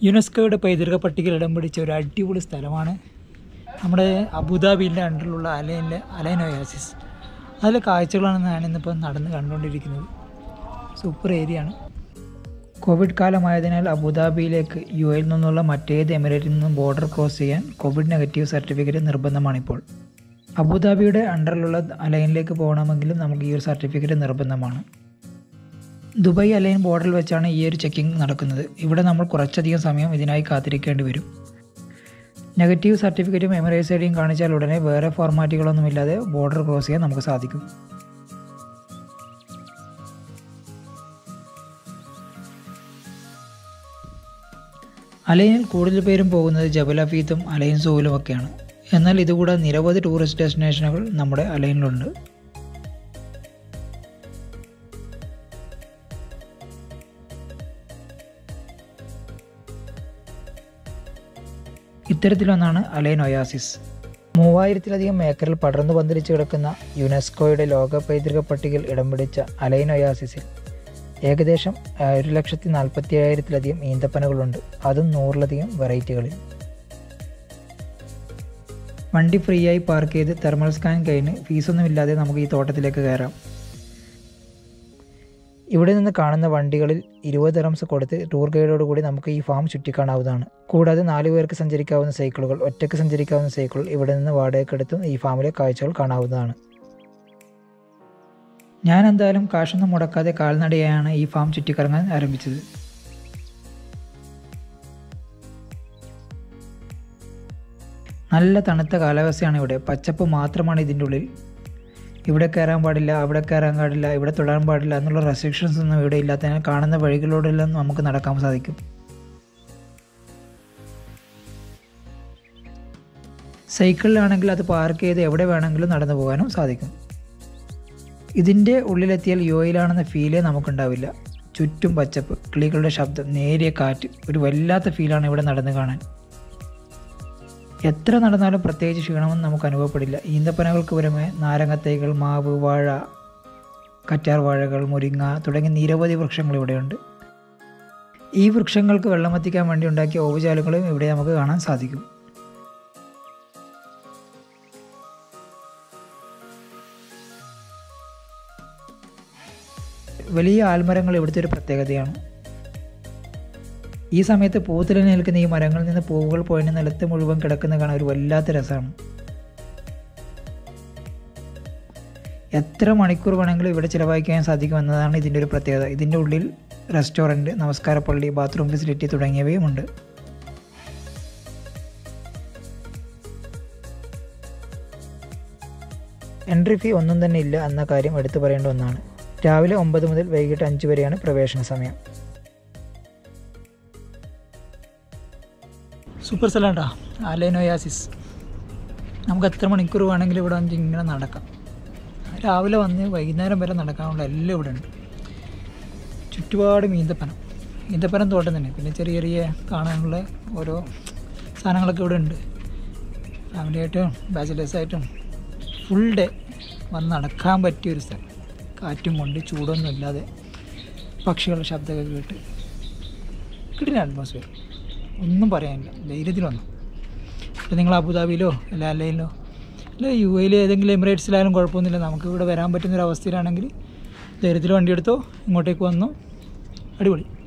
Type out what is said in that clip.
യുനെസ്കോയുടെ പൈതൃക പട്ടികയിൽ ഇടം പിടിച്ച ഒരു അടിപൊളി സ്ഥലമാണ് നമ്മുടെ അബുദാബിൻ്റെ അണ്ടറിലുള്ള അലൈനിലെ അലൈൻ ഒയാസിസ് അതിലെ കാഴ്ചകളാണ് ഞാനിന്നിപ്പോൾ നടന്ന് കണ്ടുകൊണ്ടിരിക്കുന്നത് സൂപ്പർ ഏരിയ ആണ് കോവിഡ് കാലമായതിനാൽ അബുദാബിയിലേക്ക് യു എയിൽ നിന്നുള്ള മറ്റേത് എമിറേറ്റിൽ നിന്നും ബോർഡർ ക്രോസ് ചെയ്യാൻ കോവിഡ് നെഗറ്റീവ് സർട്ടിഫിക്കറ്റ് നിർബന്ധമാണിപ്പോൾ അബുദാബിയുടെ അണ്ടറിലുള്ള അലൈനിലേക്ക് പോകണമെങ്കിലും നമുക്ക് ഈ ഒരു സർട്ടിഫിക്കറ്റ് നിർബന്ധമാണ് ദുബായ് അലൈൻ ബോർഡറിൽ വെച്ചാണ് ഈ ഒരു ചെക്കിംഗ് നടക്കുന്നത് ഇവിടെ നമ്മൾ കുറച്ചധികം സമയം ഇതിനായി കാത്തിരിക്കേണ്ടി വരും നെഗറ്റീവ് സർട്ടിഫിക്കറ്റും എമിറേറ്റ്സ് ഐഡിയും കാണിച്ചാൽ ഉടനെ വേറെ ഫോർമാറ്റുകളൊന്നുമില്ലാതെ ബോർഡർ ക്രോസ് ചെയ്യാൻ നമുക്ക് സാധിക്കും അലൈനിൽ കൂടുതൽ പേരും പോകുന്നത് ജബൽ അഫീത്തും അലൈൻ സോയിലും ഒക്കെയാണ് എന്നാൽ ഇതുകൂടാതെ നിരവധി ടൂറിസ്റ്റ് ഡെസ്റ്റിനേഷനുകൾ നമ്മുടെ അലൈനിലുണ്ട് ഇത്തരത്തിലൊന്നാണ് അലൈൻ ഒയാസിസ് മൂവായിരത്തിലധികം ഏക്കറിൽ പടർന്നു പന്തലിച്ച് കിടക്കുന്ന യുനെസ്കോയുടെ ലോക പൈതൃക പട്ടികയിൽ ഇടം പിടിച്ച അലൈൻ ഒയാസിസിൽ ഏകദേശം ആ, ഒരു ലക്ഷത്തി നാൽപ്പത്തി ഏഴായിരത്തിലധികം ഈന്തപ്പനകളുണ്ട് അതും നൂറിലധികം വെറൈറ്റികളിൽ വണ്ടി ഫ്രീ ആയി പാർക്ക് ചെയ്ത് തെർമൽ സ്കാൻ കഴിഞ്ഞ് ഫീസൊന്നുമില്ലാതെ നമുക്ക് ഈ തോട്ടത്തിലേക്ക് കയറാം ഇവിടെ നിന്ന് കാണുന്ന വണ്ടികളിൽ ഇരുപത് റംസ് കൊടുത്ത് ടൂർ ഗൈഡോട് കൂടി നമുക്ക് ഈ ഫാം ചുറ്റിക്കാണാവുന്നതാണ് കൂടാതെ നാല് പേർക്ക് സഞ്ചരിക്കാവുന്ന സൈക്കിളുകൾ ഒറ്റയ്ക്ക് സഞ്ചരിക്കാവുന്ന സൈക്കിൾ ഇവിടെ നിന്ന് വാടകയ്ക്കെടുത്തും ഈ ഫാമിലെ കാഴ്ചകൾ കാണാവുന്നതാണ് ഞാൻ എന്തായാലും കാശൊന്നും മുടക്കാതെ കാൽനടയായാണ് ഈ ഫാം ചുറ്റിക്കറങ്ങാൻ ആരംഭിച്ചത് നല്ല തണുത്ത കാലാവസ്ഥയാണ് ഇവിടെ പച്ചപ്പ് മാത്രമാണ് ഇതിൻ്റെ ഉള്ളിൽ ഇവിടെ കയറാൻ പാടില്ല അവിടെ കയറാൻ പാടില്ല ഇവിടെ തൊടാൻ പാടില്ല എന്നുള്ള റെസ്ട്രിക്ഷൻസ് ഒന്നും ഇവിടെ ഇല്ലാത്തതിനാൽ കാണുന്ന വഴികളിലൂടെല്ലാം നമുക്ക് നടക്കാൻ സാധിക്കും സൈക്കിളിലാണെങ്കിൽ അത് പാർക്ക് ചെയ്ത് എവിടെ വേണമെങ്കിലും നടന്നു പോകാനും സാധിക്കും ഇതിൻ്റെ ഉള്ളിലെത്തിയാൽ യോയിലാണെന്ന ഫീലേ നമുക്കുണ്ടാവില്ല ചുറ്റും പച്ചപ്പ് കിളികളുടെ ശബ്ദം നേരിയ കാറ്റ് ഒരു വല്ലാത്ത ഫീലാണ് ഇവിടെ നടന്നു കാണാൻ എത്ര നടന്നാലും പ്രത്യേകിച്ച് ക്ഷീണമൊന്നും നമുക്ക് അനുഭവപ്പെടില്ല ഈന്തപ്പനകൾക്ക് പുറമെ നാരങ്ങത്തൈകൾ മാവ് വാഴ കറ്റാർ വാഴകൾ മുരിങ്ങ തുടങ്ങി നിരവധി വൃക്ഷങ്ങൾ ഇവിടെയുണ്ട് ഈ വൃക്ഷങ്ങൾക്ക് വെള്ളമെത്തിക്കാൻ വേണ്ടി ഉണ്ടാക്കിയ ഓവുചാലുകളും ഇവിടെ നമുക്ക് കാണാൻ സാധിക്കും വലിയ ആൽമരങ്ങൾ ഇവിടുത്തെ ഒരു പ്രത്യേകതയാണ് ഈ സമയത്ത് പൂത്തിരി നിൽക്കുന്ന ഈ മരങ്ങളിൽ നിന്ന് പൂവുകൾ പൊഴിഞ്ഞ് നിലത്ത് മുഴുവൻ കിടക്കുന്ന കാണാൻ ഒരു വല്ലാത്ത രസമാണ് എത്ര മണിക്കൂർ വേണമെങ്കിലും ഇവിടെ ചിലവഴിക്കാൻ സാധിക്കും എന്നതാണ് ഇതിൻ്റെ ഒരു പ്രത്യേകത ഇതിൻ്റെ ഉള്ളിൽ റെസ്റ്റോറൻറ്റ് നമസ്കാരപ്പള്ളി ബാത്റൂം ഫെസിലിറ്റി തുടങ്ങിയവയും ഉണ്ട് എൻട്രി ഫീ ഒന്നും തന്നെ ഇല്ല എന്ന കാര്യം എടുത്തു പറയേണ്ട ഒന്നാണ് രാവിലെ ഒമ്പത് മുതൽ വൈകിട്ട് അഞ്ച് വരെയാണ് പ്രവേശന സമയം സൂപ്പർ സ്ഥലമാട്ടാ അലൈനോയാസിസ് നമുക്ക് എത്ര മണിക്കൂർ വേണമെങ്കിലും ഇവിടെ വന്നിട്ട് ഇങ്ങനെ നടക്കാം രാവിലെ വന്ന് വൈകുന്നേരം വരെ നടക്കാനുള്ള എല്ലാം ഇവിടെ ഉണ്ട് ചുറ്റുപാട് ഈന്തപ്പനം ഈന്തപ്പനം തോട്ടം തന്നെ പിന്നെ ചെറിയ ചെറിയ കാണാനുള്ള ഓരോ സാധനങ്ങളൊക്കെ ഇവിടെ ഉണ്ട് ഫാമിലിയായിട്ടും ബാച്ചിലേഴ്സായിട്ടും ഫുൾ ഡേ വന്ന് നടക്കാൻ പറ്റിയ ഒരു സ്ഥലം കാറ്റും കൊണ്ട് ചൂടൊന്നും ഇല്ലാതെ പക്ഷികളുടെ ശബ്ദമൊക്കെ കേട്ട് കിട്ടില്ല അറ്റ്മോസ്ഫിയർ ഒന്നും പറയാനില്ല ധൈര്യത്തിൽ വന്നു ഇപ്പോൾ നിങ്ങൾ അബുദാബിയിലോ അല്ല അല്ലയിലോ അല്ല യു എയിൽ ഏതെങ്കിലും എമിറേറ്റ്സിലായാലും കുഴപ്പമൊന്നുമില്ല നമുക്ക് ഇവിടെ വരാൻ പറ്റുന്ന ഒരു അവസ്ഥയിലാണെങ്കിൽ ധൈര്യത്തിൽ വണ്ടി എടുത്തോ ഇങ്ങോട്ടേക്ക് വന്നു അടിപൊളി